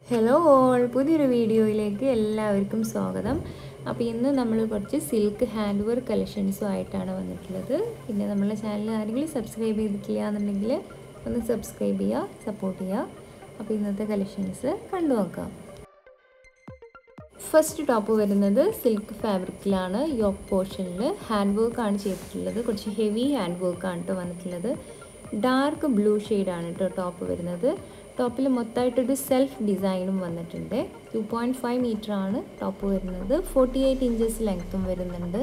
hello all പുതിയൊരു വീഡിയോയിലേക്ക് എല്ലാവർക്കും സ്വാഗതം അപ്പോൾ ഇന്ന് നമ്മൾ കുറച്ച് സിൽക്ക് ഹാൻഡ് വർക്ക് കളക്ഷൻസും ആയിട്ടാണ് വന്നിട്ടുള്ളത് പിന്നെ നമ്മളെ ചാനൽ ആരെങ്കിലും സബ്സ്ക്രൈബ് ചെയ്തിട്ടില്ല എന്നുണ്ടെങ്കിൽ ഒന്ന് സബ്സ്ക്രൈബ് ചെയ്യുക സപ്പോർട്ട് ചെയ്യുക അപ്പോൾ ഇന്നത്തെ കളക്ഷൻസ് കണ്ടു നോക്കാം ഫസ്റ്റ് ടോപ്പ് വരുന്നത് സിൽക്ക് ഫാബ്രിക്കിലാണ് യോക്ക് പോർഷനിൽ ഹാൻഡ് വർക്കാണ് ചെയ്തിട്ടുള്ളത് കുറച്ച് ഹെവി ഹാൻഡ് വർക്കാണ് കേട്ടോ വന്നിട്ടുള്ളത് ഡാർക്ക് ബ്ലൂ ഷെയ്ഡാണ് കേട്ടോ ടോപ്പ് വരുന്നത് ടോപ്പിൽ മൊത്തമായിട്ടൊരു സെൽഫ് ഡിസൈനും വന്നിട്ടുണ്ട് ടു പോയിൻറ്റ് ഫൈവ് മീറ്റർ ആണ് ടോപ്പ് വരുന്നത് ഫോർട്ടി എയ്റ്റ് ഇഞ്ചസ് ലെങ്ത്തും വരുന്നുണ്ട്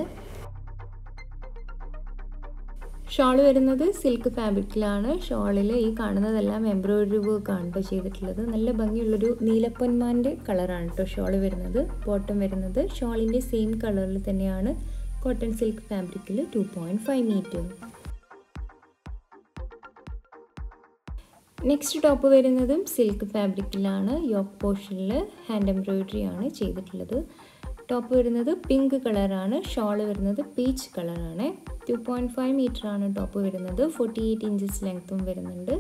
ഷോൾ വരുന്നത് സിൽക്ക് ഫാബ്രിക്കിലാണ് ഷോളിൽ ഈ കാണുന്നതെല്ലാം എംബ്രോയിഡറി വർക്കാണ് കേട്ടോ ചെയ്തിട്ടുള്ളത് നല്ല ഭംഗിയുള്ളൊരു നീലപ്പൊന്മാൻ്റെ കളറാണ് കേട്ടോ ഷോൾ വരുന്നത് ബോട്ടം വരുന്നത് ഷോളിൻ്റെ സെയിം കളറിൽ തന്നെയാണ് കോട്ടൺ സിൽക്ക് ഫാബ്രിക്കിൽ two point five metre next top വരുന്നതും സിൽക്ക് ഫാബ്രിക്കിലാണ് യോക്ക് പോർഷനിൽ ഹാൻഡ് എംബ്രോയിഡറി ആണ് ചെയ്തിട്ടുള്ളത് ടോപ്പ് വരുന്നത് പിങ്ക് കളറാണ് ഷോൾ വരുന്നത് പീച്ച് കളറാണ് ടു പോയിൻറ്റ് ഫൈവ് മീറ്റർ ആണ് ടോപ്പ് വരുന്നത് ഫോർട്ടി എയ്റ്റ് ഇഞ്ചസ് ലെങ്ത്തും വരുന്നുണ്ട്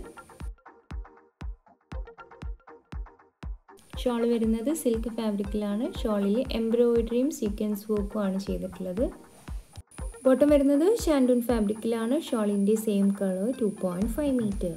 ഷോൾ വരുന്നത് സിൽക്ക് ഫാബ്രിക്കിലാണ് ഷോളിൽ എംബ്രോയിഡറിയും സീക്വൻസ് വർക്കും ആണ് ചെയ്തിട്ടുള്ളത് ബോട്ടം വരുന്നത് ഷാൻഡൂൺ ഫാബ്രിക്കിലാണ് ഷോളിൻ്റെ same colour two point five metre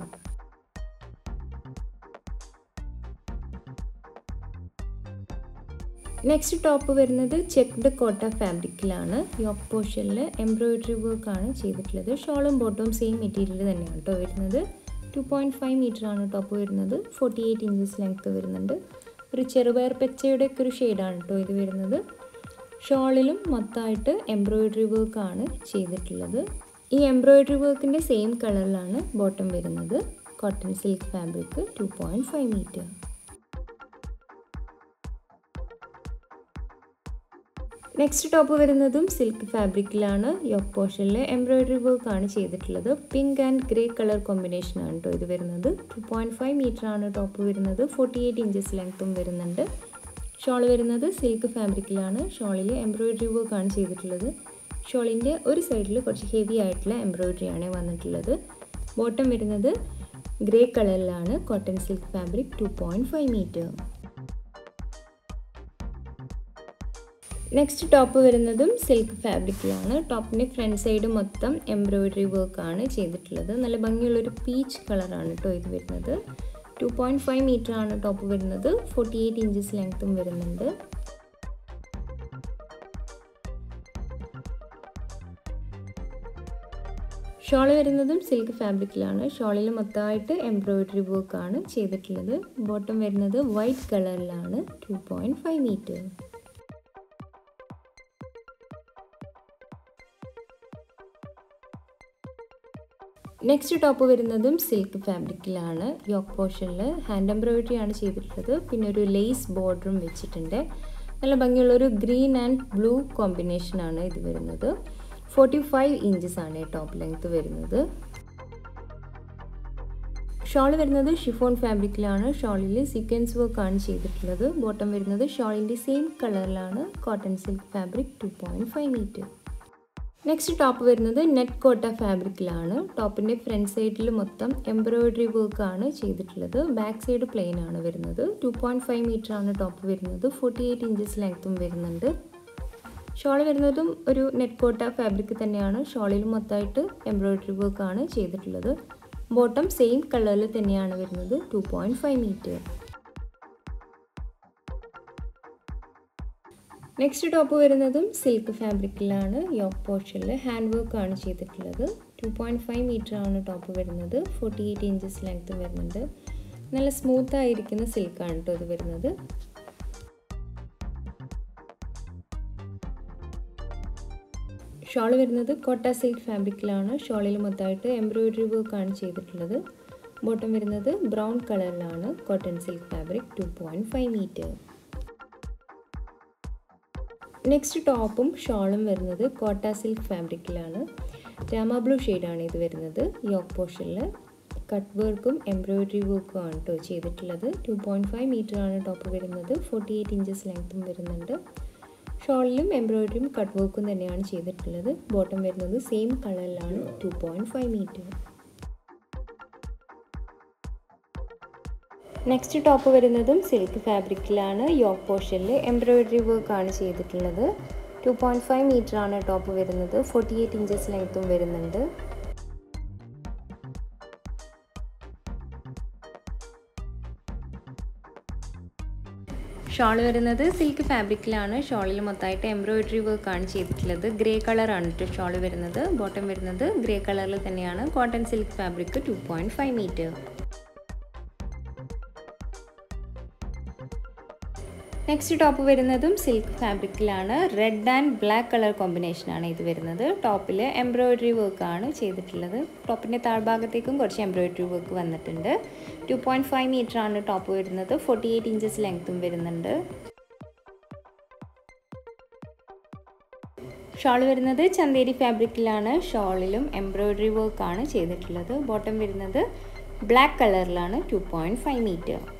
next top വരുന്നത് ചെക്ക്ഡ് കോട്ട ഫാബ്രിക്കിലാണ് യോക്ക് പോർഷനിൽ എംബ്രോയിഡറി വർക്ക് ആണ് ചെയ്തിട്ടുള്ളത് ഷോളും ബോട്ടവും സെയിം മെറ്റീരിയൽ തന്നെയാണ് കേട്ടോ വരുന്നത് ടു പോയിൻറ്റ് ഫൈവ് മീറ്റർ ആണ് ടോപ്പ് വരുന്നത് ഫോർട്ടി എയ്റ്റ് ഇഞ്ചസ് ലെങ്ത്ത് വരുന്നുണ്ട് ഒരു ചെറുപയർ പെച്ചയുടെ ഒക്കെ ഒരു ഷെയ്ഡാണ് കേട്ടോ ഇത് വരുന്നത് ഷോളിലും മൊത്തമായിട്ട് എംബ്രോയിഡറി വർക്ക് ആണ് ചെയ്തിട്ടുള്ളത് ഈ എംബ്രോയിഡറി വർക്കിൻ്റെ സെയിം കളറിലാണ് ബോട്ടം വരുന്നത് cotton silk fabric two point five metre next top വരുന്നതും സിൽക്ക് ഫാബ്രിക്കിലാണ് യോക്ക് പോർഷനിൽ എംബ്രോയിഡറി വർക്ക് ആണ് ചെയ്തിട്ടുള്ളത് pink and grey colour combination ആണ് കേട്ടോ ഇത് വരുന്നത് ടു പോയിൻറ്റ് ഫൈവ് മീറ്റർ ആണ് ടോപ്പ് വരുന്നത് ഫോർട്ടി എയ്റ്റ് ഇഞ്ചസ് ലെങ്ത്തും വരുന്നുണ്ട് ഷോൾ വരുന്നത് സിൽക്ക് ഫാബ്രിക്കിലാണ് ഷോളിൽ എംബ്രോയിഡറി വർക്ക് ആണ് ചെയ്തിട്ടുള്ളത് ഷോളിൻ്റെ ഒരു സൈഡിൽ കുറച്ച് ഹെവി ആയിട്ടുള്ള എംബ്രോയിഡറി ആണ് വന്നിട്ടുള്ളത് ബോട്ടം വരുന്നത് ഗ്രേ കളറിലാണ് cotton silk fabric two point five metre next top വരുന്നതും സിൽക്ക് ഫാബ്രിക്കിലാണ് ടോപ്പിൻ്റെ ഫ്രണ്ട് സൈഡ് മൊത്തം എംബ്രോയിഡറി വർക്ക് ആണ് ചെയ്തിട്ടുള്ളത് നല്ല ഭംഗിയുള്ളൊരു പീച്ച് കളറാണ് കേട്ടോ ഇത് വരുന്നത് ടു പോയിൻറ്റ് ഫൈവ് മീറ്റർ ആണ് ടോപ്പ് വരുന്നത് ഫോർട്ടി എയ്റ്റ് ഇഞ്ചസ് ലെങ്ത്തും വരുന്നുണ്ട് ഷോൾ വരുന്നതും സിൽക്ക് ഫാബ്രിക്കിലാണ് ഷോളിൽ മൊത്തമായിട്ട് എംബ്രോയിഡറി വർക്ക് ആണ് ചെയ്തിട്ടുള്ളത് ബോട്ടം വരുന്നത് വൈറ്റ് കളറിലാണ് two point five metre next top വരുന്നതും സിൽക്ക് ഫാബ്രിക്കിലാണ് യോക്ക് പോർഷനിൽ ഹാൻഡ് എംബ്രോയിഡറി ആണ് ചെയ്തിട്ടുള്ളത് പിന്നെ ഒരു ലേസ് ബോർഡറും വെച്ചിട്ടുണ്ട് നല്ല ഭംഗിയുള്ളൊരു ഗ്രീൻ ആൻഡ് ബ്ലൂ കോമ്പിനേഷനാണ് ഇത് വരുന്നത് ഫോർട്ടി ഫൈവ് ഇഞ്ചസ് ആണ് ടോപ്പ് ലെങ്ത് വരുന്നത് ഷോൾ വരുന്നത് ഷിഫോൺ ഫാബ്രിക്കിലാണ് ഷോളിൽ സീക്വൻസ് വർക്ക് ആണ് ചെയ്തിട്ടുള്ളത് ബോട്ടം വരുന്നത് ഷോളിൻ്റെ സെയിം കളറിലാണ് cotton silk fabric two point five metre next top വരുന്നത് നെറ്റ് കോട്ട ഫാബ്രിക്കിലാണ് ടോപ്പിൻ്റെ ഫ്രണ്ട് സൈഡിൽ മൊത്തം എംബ്രോയിഡറി വർക്ക് ആണ് ചെയ്തിട്ടുള്ളത് ബാക്ക് സൈഡ് പ്ലെയിൻ ആണ് വരുന്നത് ടു പോയിൻറ്റ് ഫൈവ് മീറ്റർ ആണ് ടോപ്പ് വരുന്നത് ഫോർട്ടി എയ്റ്റ് ഇഞ്ചസ് ലെങ്ത്തും വരുന്നുണ്ട് ഷോൾ വരുന്നതും ഒരു നെറ്റ് കോട്ട ഫാബ്രിക് തന്നെയാണ് ഷോളിൽ മൊത്തമായിട്ട് എംബ്രോയിഡറി വർക്ക് ആണ് ചെയ്തിട്ടുള്ളത് ബോട്ടം സെയിം കളറിൽ തന്നെയാണ് വരുന്നത് two point five metre next top വരുന്നതും സിൽക്ക് ഫാബ്രിക്കിലാണ് യോക്ക് പോർഷനിൽ ഹാൻഡ് വർക്ക് ആണ് ചെയ്തിട്ടുള്ളത് ടു പോയിൻറ്റ് ഫൈവ് മീറ്റർ ആണ് ടോപ്പ് വരുന്നത് ഫോർട്ടി എയ്റ്റ് ഇഞ്ചസ് ലെങ്ത്ത് വരുന്നുണ്ട് നല്ല സ്മൂത്ത് ആയിരിക്കുന്ന സിൽക്കാണ് കേട്ടോ ഇത് വരുന്നത് ഷോൾ വരുന്നത് കോട്ട സിൽക്ക് ഫാബ്രിക്കിലാണ് ഷോളിൽ മൊത്തമായിട്ട് എംബ്രോയിഡറി വർക്ക് ആണ് ചെയ്തിട്ടുള്ളത് ബോട്ടം വരുന്നത് ബ്രൗൺ കളറിലാണ് cotton silk fabric two point five metre next ടോപ്പും ഷോളും വരുന്നത് കോട്ട സിൽക്ക് ഫാബ്രിക്കിലാണ് രാമ ബ്ലൂ ഷെയ്ഡാണ് ഇത് വരുന്നത് യോക്ക് പോർഷനിൽ കട്ട് വർക്കും എംബ്രോയിഡറി വർക്കും ആണ് കേട്ടോ ചെയ്തിട്ടുള്ളത് ടു പോയിൻറ്റ് ഫൈവ് മീറ്റർ ആണ് ടോപ്പ് വരുന്നത് ഫോർട്ടി എയ്റ്റ് ഇഞ്ചസ് ലെങ്ത്തും വരുന്നുണ്ട് ഷോളിലും എംബ്രോയിഡറിയും കട്ട് വർക്കും തന്നെയാണ് ചെയ്തിട്ടുള്ളത് ബോട്ടം വരുന്നത് സെയിം കളറിലാണ് two point five metre next top വരുന്നതും സിൽക്ക് ഫാബ്രിക്കിലാണ് യോക്ക് പോർഷനിൽ എംബ്രോയിഡറി വർക്കാണ് ചെയ്തിട്ടുള്ളത് ടു പോയിൻറ്റ് ഫൈവ് മീറ്റർ ആണ് ടോപ്പ് വരുന്നത് ഫോർട്ടി എയ്റ്റ് ഇഞ്ചസ് ലെങ്ത്തും വരുന്നുണ്ട് ഷോൾ വരുന്നത് സിൽക്ക് ഫാബ്രിക്കിലാണ് ഷോളിൽ മൊത്തമായിട്ട് എംബ്രോയിഡറി വർക്കാണ് ചെയ്തിട്ടുള്ളത് ഗ്രേ കളറാണ് കേട്ടോ ഷോൾ വരുന്നത് ബോട്ടം വരുന്നത് ഗ്രേ കളറിൽ തന്നെയാണ് cotton silk fabric two point five metre next top വരുന്നതും സിൽക്ക് ഫാബ്രിക്കിലാണ് റെഡ് ആൻഡ് ബ്ലാക്ക് കളർ കോമ്പിനേഷനാണ് ഇത് വരുന്നത് ടോപ്പിൽ എംബ്രോയിഡറി വർക്കാണ് ചെയ്തിട്ടുള്ളത് ടോപ്പിൻ്റെ താഴ്ഭാഗത്തേക്കും കുറച്ച് എംബ്രോയിഡറി വർക്ക് വന്നിട്ടുണ്ട് ടു പോയിൻറ്റ് ഫൈവ് മീറ്റർ ആണ് ടോപ്പ് വരുന്നത് ഫോർട്ടി എയ്റ്റ് ഇഞ്ചസ് ലെങ്ത്തും വരുന്നുണ്ട് ഷോൾ വരുന്നത് ചന്തേരി ഫാബ്രിക്കിലാണ് ഷോളിലും എംബ്രോയിഡറി വർക്കാണ് ചെയ്തിട്ടുള്ളത് ബോട്ടം വരുന്നത് ബ്ലാക്ക് കളറിലാണ് ടു പോയിൻറ്റ് ഫൈവ് മീറ്റർ